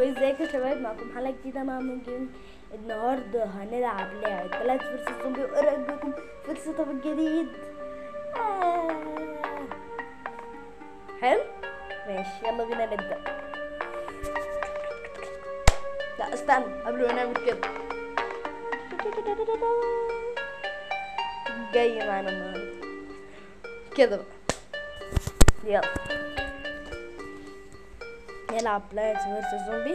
ازيكم يا شباب معكم حلقة جديدة مع ممكن النهاردة هنلعب لعبة بلاد فيرسس زومبي وايه رأيكم في السيت اب الجديد آه. حلو ماشي يلا بينا نبدأ لا استنى قبل ما نعمل كده جاي معانا النهاردة كده بقى يلا نلعب بلانتس فيرسس زومبي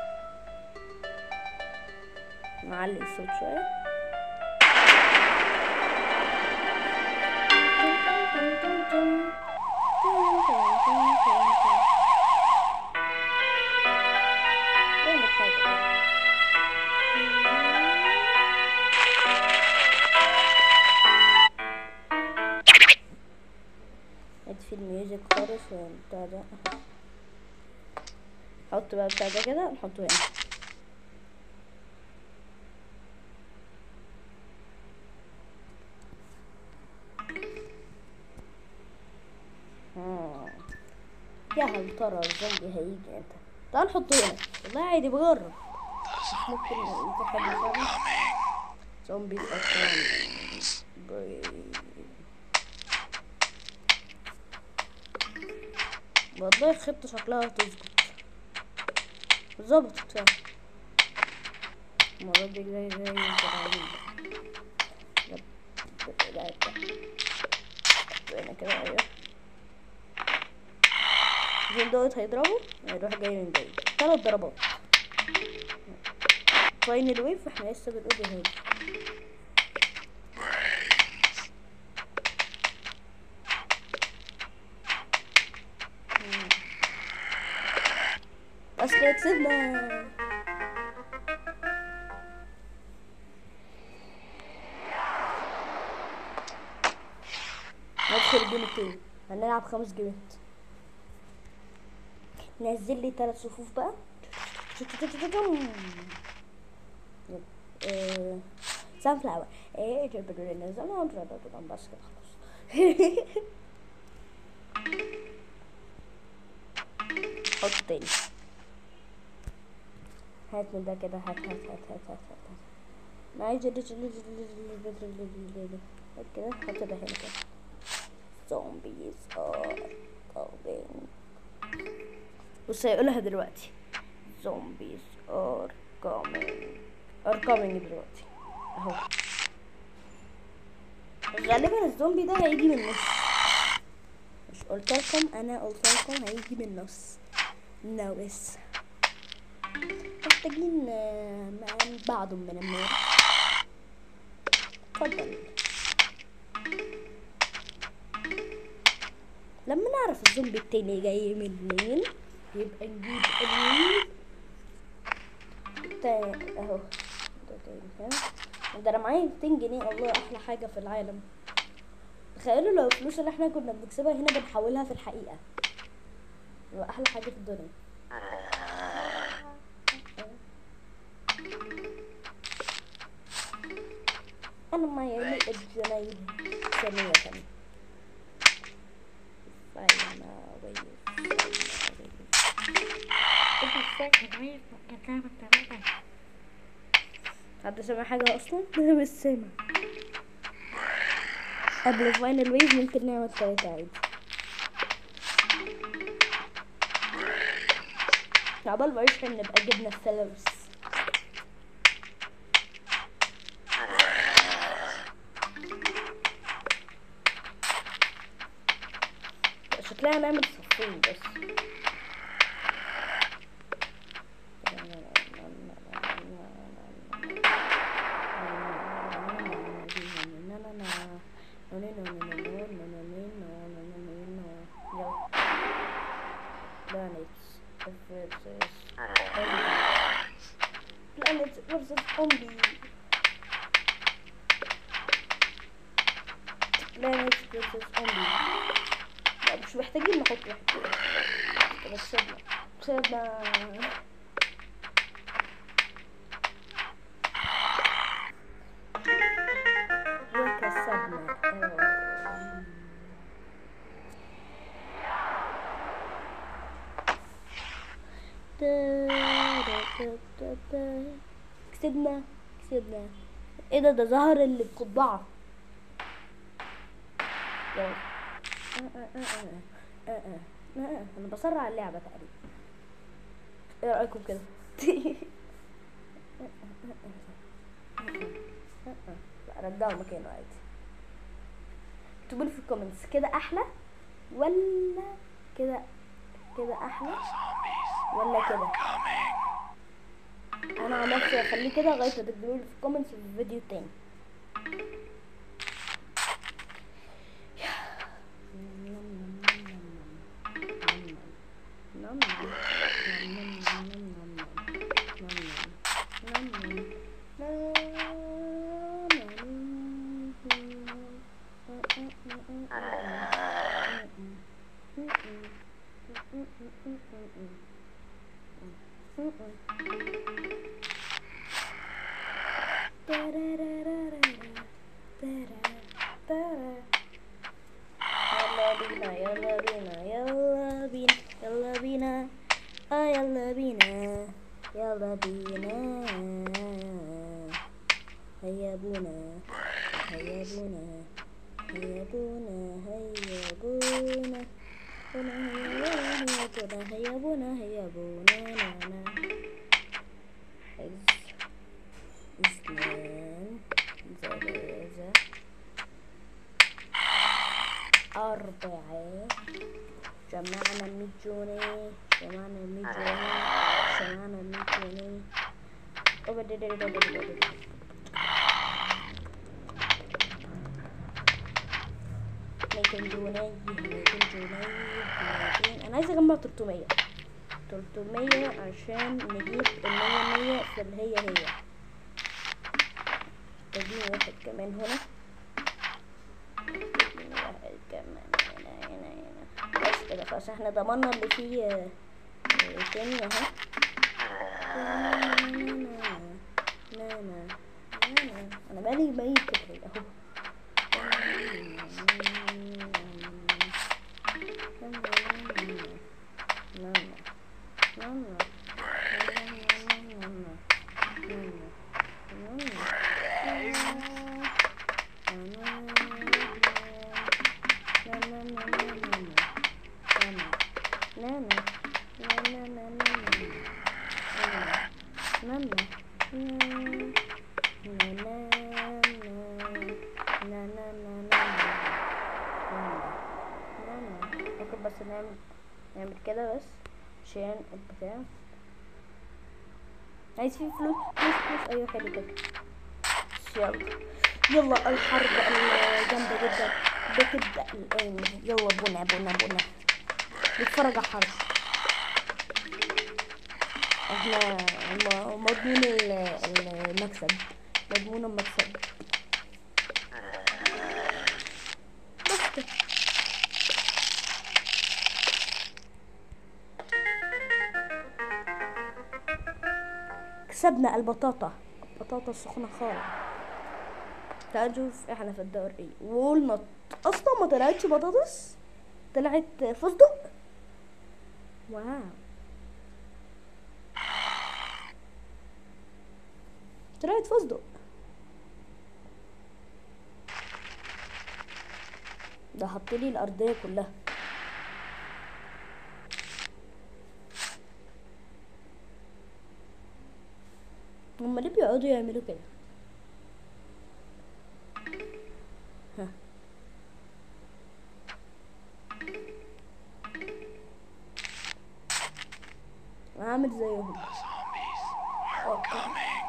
نعلي الصوت شوية جامد حاجة. اطفي الميوزك خالص وبتاع ده حط بقى بتاع ده كده نحطه هنا آه. يا هل ترى الزومبي هيجي امتى تعال نحطه هنا والله عادي بجرب ممكن يجي حد فعلا زومبي والله الخطة شكلها هتظبط ظبطت فعلا المرة دي زي زي البراعين هنا كده ايوه الجيم دوت هيضربه هيروح جاي من بعيد تلات ضربات فاينل ويف واحنا لسه بنقول هنا اصل كسبنا ندخل الجيم التاني هنلعب خمس جيمات نزل لي ثلاث صفوف بقى سان فلاور ايه جبل نزلنا بس كده خلاص حط تاني هات من ده كده هات هات هات هات هات هات هات انا عايز هات كده حط ده هنا كده zombies are coming بص هيقولها دلوقتي zombies are coming are coming دلوقتي اهو غالبا الزومبي ده هيجي من النص مش قلت لكم انا قلت لكم هيجي من النص ناقص محتاجين آه، مع بعض من النار اتفضل لما نعرف الزومبي التاني جاي منين يبقى نجيب الويل تا- اهو ده تاني فاهم ده انا معايا 200 جنيه الله احلى حاجه في العالم تخيلوا لو الفلوس اللي احنا كنا بنكسبها هنا بنحولها في الحقيقه يبقى احلى حاجه في الدنيا انا معايا 100 جنيه ثانيه ثانيه فاينة ويف فاينة ويف حد سمع حاجة أصلا؟ مش سامع قبل فاينل ويف ممكن نعمل تلاتة عادي عبال ما يشحن نبقى جبنا السلبس شكلها هنعمل صفين بس Planets versus Planets versus zombie Planets versus zombie لا مش محتاجين نحط واحد كده كده كسبنا كسبنا وكسبنا آه. دا تا تا تا. كسبنا كسبنا ايه ده ده ظهر اللي بقبعة يلا آه، آه، آه، آه، آه، آه، آه. انا بسرع اللعبة تقريبا ايه رأيكم كده لا رجعوا مكانه عادي اكتبوا لي في الكومنتس كده احلى ولا كده كده احلى ولا كده انا عن نفسي هخليه كده لغايه ما تكتبوا لي في الكومنتس في الفيديو التاني يلا بينا يلا بينا يلا بينا يلا بينا اه يلا بينا يلا بينا هيا بونا هيا بونا هيا بونا هيا بونا بونا هيا بونا هيا بونا هيا بونا نانا حز اثنان ثلاثة أربعة جمعنا مية جنيه جمعنا مية جنيه جمعنا مية جنيه ميتين جنيه ميتين جنيه ميتين أنا عايزة أجمع تلتمية تلتمية عشان نجيب المية مية في اللي هي هي تجيب واحد كمان هنا واحد كمان هنا هنا هنا بس كده خلاص احنا ضمنا اللي فيه آه، آه، تاني اهو لا لا لا انا بالي ميت كده اهو ممكن بس نعمل نعمل كده بس عشان البتاع عايز فيه فلوس فلوس فلوس ايوه حلو كده بس يلا يلا الحرب الجامدة جدا بتبدأ الآن يلا بنا بنا بنا نتفرج على الحرب احنا م- مضمون ال- المكسب مضمون المكسب بس كده كسبنا البطاطا البطاطا السخنة خالص تعال نشوف احنا في الدوري ايه وولنت اصلا ما طلعتش بطاطس طلعت فستق واو طلعت فستق ده حط لي الارضيه كلها هما ليه بيقعدوا يعملوا كده ها عامل زيهم أوكي.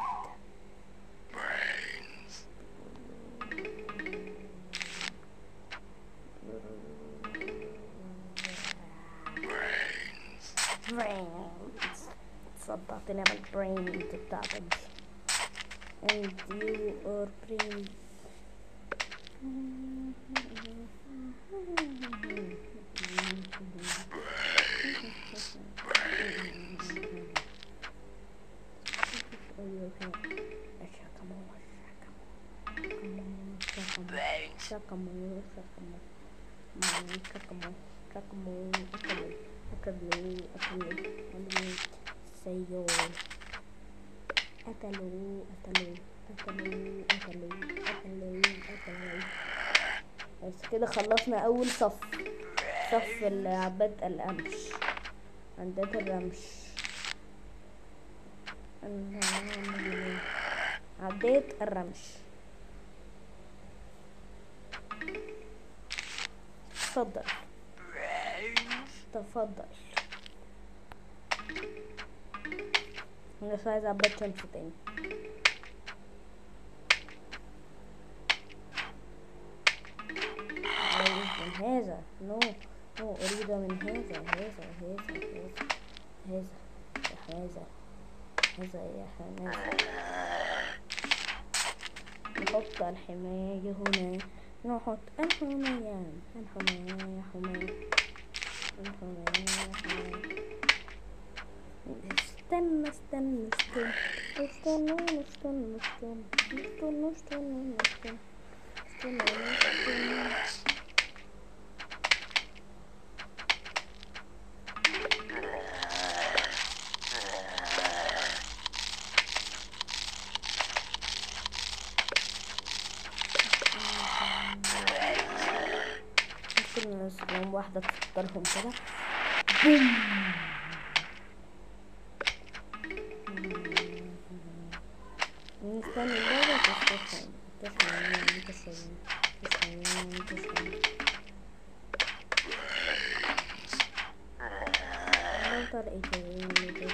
brains صدقت نعمل brains بتاعتك دي and you are brains Shakamu, shakamu, shakamu, shakamu, shakamu, shakamu, shakamu, shakamu, shakamu, shakamu, shakamu, قتلوا قتلوا قتلوا قتلوا قتلوا قتلوا بس كده خلصنا اول صف صف العباد القمش عداد الرمش عداد الرمش تفضل تفضل انا بس عايز عباد شمس تاني عايز من هذا نو نو اريد من هذا هذا هذا هذا هذا هذا هذا يا حماس نحط الحماية هنا نحط الحماية الحماية حماية الحماية حماية استنى استنى استنى استنى استنى استنى استنى استنى استنى استنى استنى ممكن نسيبهم واحدة تفطرهم كده بوم نستنى اللعبة تسخن تسخن تسخن تسخن تسخن نفضل ايدين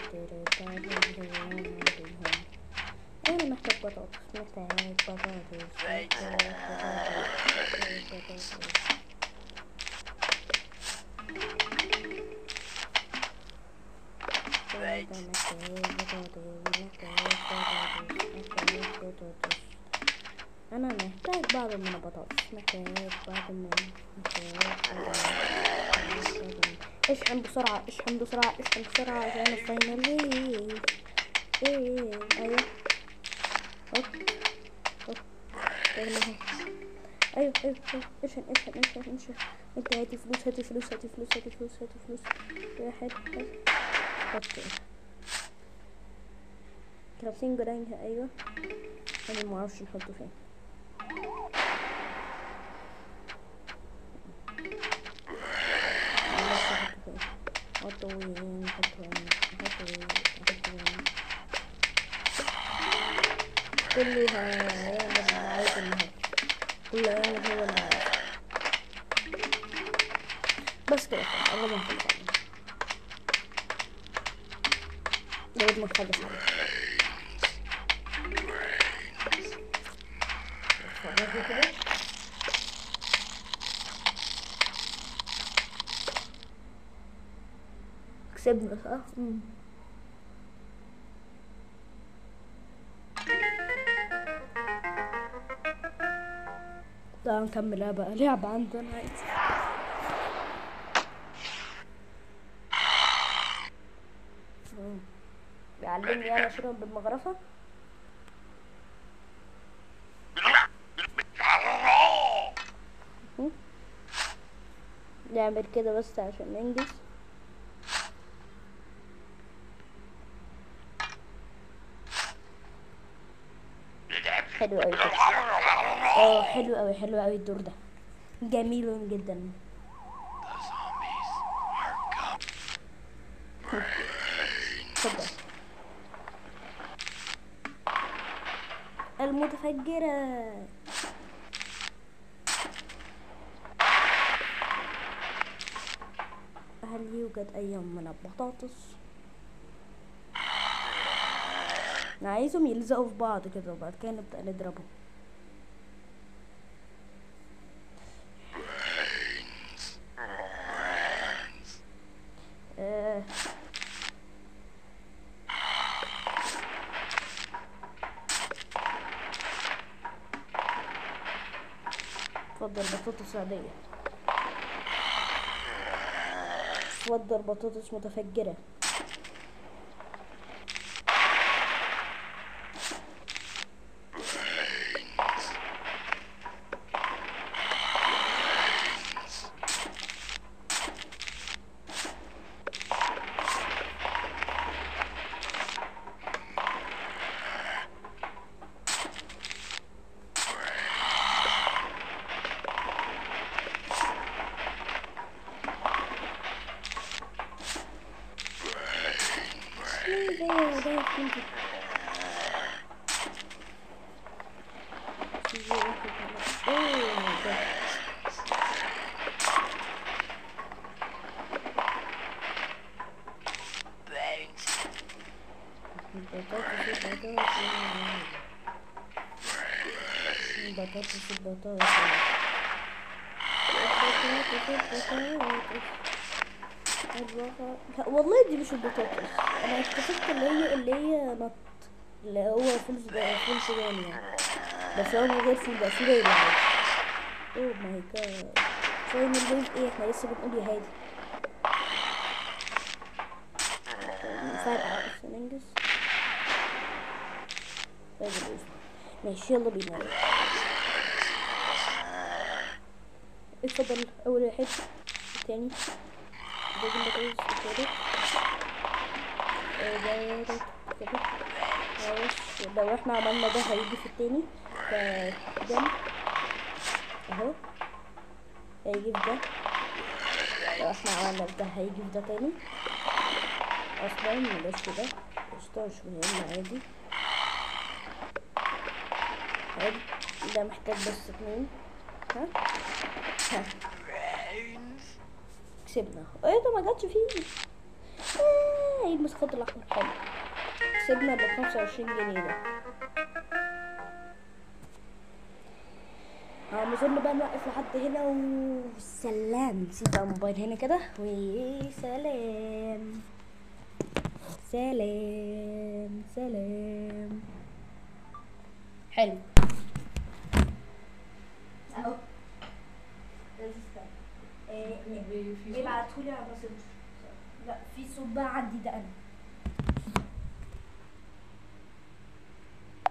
انا محتاج بطاطس محتاج بطاطس محتاج بطاطس محتاج بطاطس أنا محتاج بعض من البطاطس محتاج بعض من محتاج بعض من اشحن بسرعة اشحن بسرعة اشحن بسرعة عشان الفاينل ايه ايوه هوب هوب ايوه ايوه ايوه اشحن اشحن اشحن اشحن انت هاتي فلوس هاتي فلوس هاتي فلوس هاتي فلوس هاتي فلوس يا حلو حلو اوكي خمسين جرام ايوه انا معرفش نحطه فين معرفش احطه فين حطه وين حطه وين حطه وين حطه وين كله هيعمل اللي عايزه النهارده كله هيعمل هو اللي عايزه بس كده خلاص الله ما نخلص عليه لغاية ما نخلص عليه اتفرجوا كده كسبنا صح؟ مم. تعالوا نكملها بقى لعبة عندنا عادي مم. بيعلمني انا اشرب بالمغرفة مم. نعمل كده بس عشان ننجز حلو قوي اه حلو قوي حلو قوي الدور ده جميل جدا اتفضل المتفجرة هل يوجد أي من البطاطس؟ أنا عايزهم يلزقوا في بعض كده وبعد كده نبدأ نضربهم آه. اتفضل بطاطس عادية اتفضل بطاطس متفجرة مين زي زي كنت في واحد هنا. اوه ده البطاطس البطاطس البطاطس البطاطس البطاطس البطاطس البطاطس لا والله دي مش البطاطس انا اكتشفت اللي هي اللي هي نط اللي هو فول فول سوداني يعني بس هو من غير فول بقى سوداني عادي اوه ماي جاد فاينل ويف ايه احنا لسه بنقول يا هادي فرقة بس ننجز فاينل ويف ماشي يلا بينا اتفضل اول حته التاني ده البطاطس التالت آه، ده ده كده معلش لو احنا عملنا ده هيجي في التاني فده اهو هيجي في ده لو احنا عملنا ده هيجي في ده تاني اصلا مبقاش ده قشطة مش مهم عادي حلو ده محتاج بس اتنين ها ها كسبنا ايه ده ما جاتش فيه آه، ايه المسخط الاحمر حلو كسبنا ب 25 جنيه ده اظن بقى نوقف لحد هنا وسلام نسيب بقى الموبايل هنا كده وسلام سلام سلام حلو اهو ابعتهولي على ماسنجر لا في صوت بقى عندي ده انا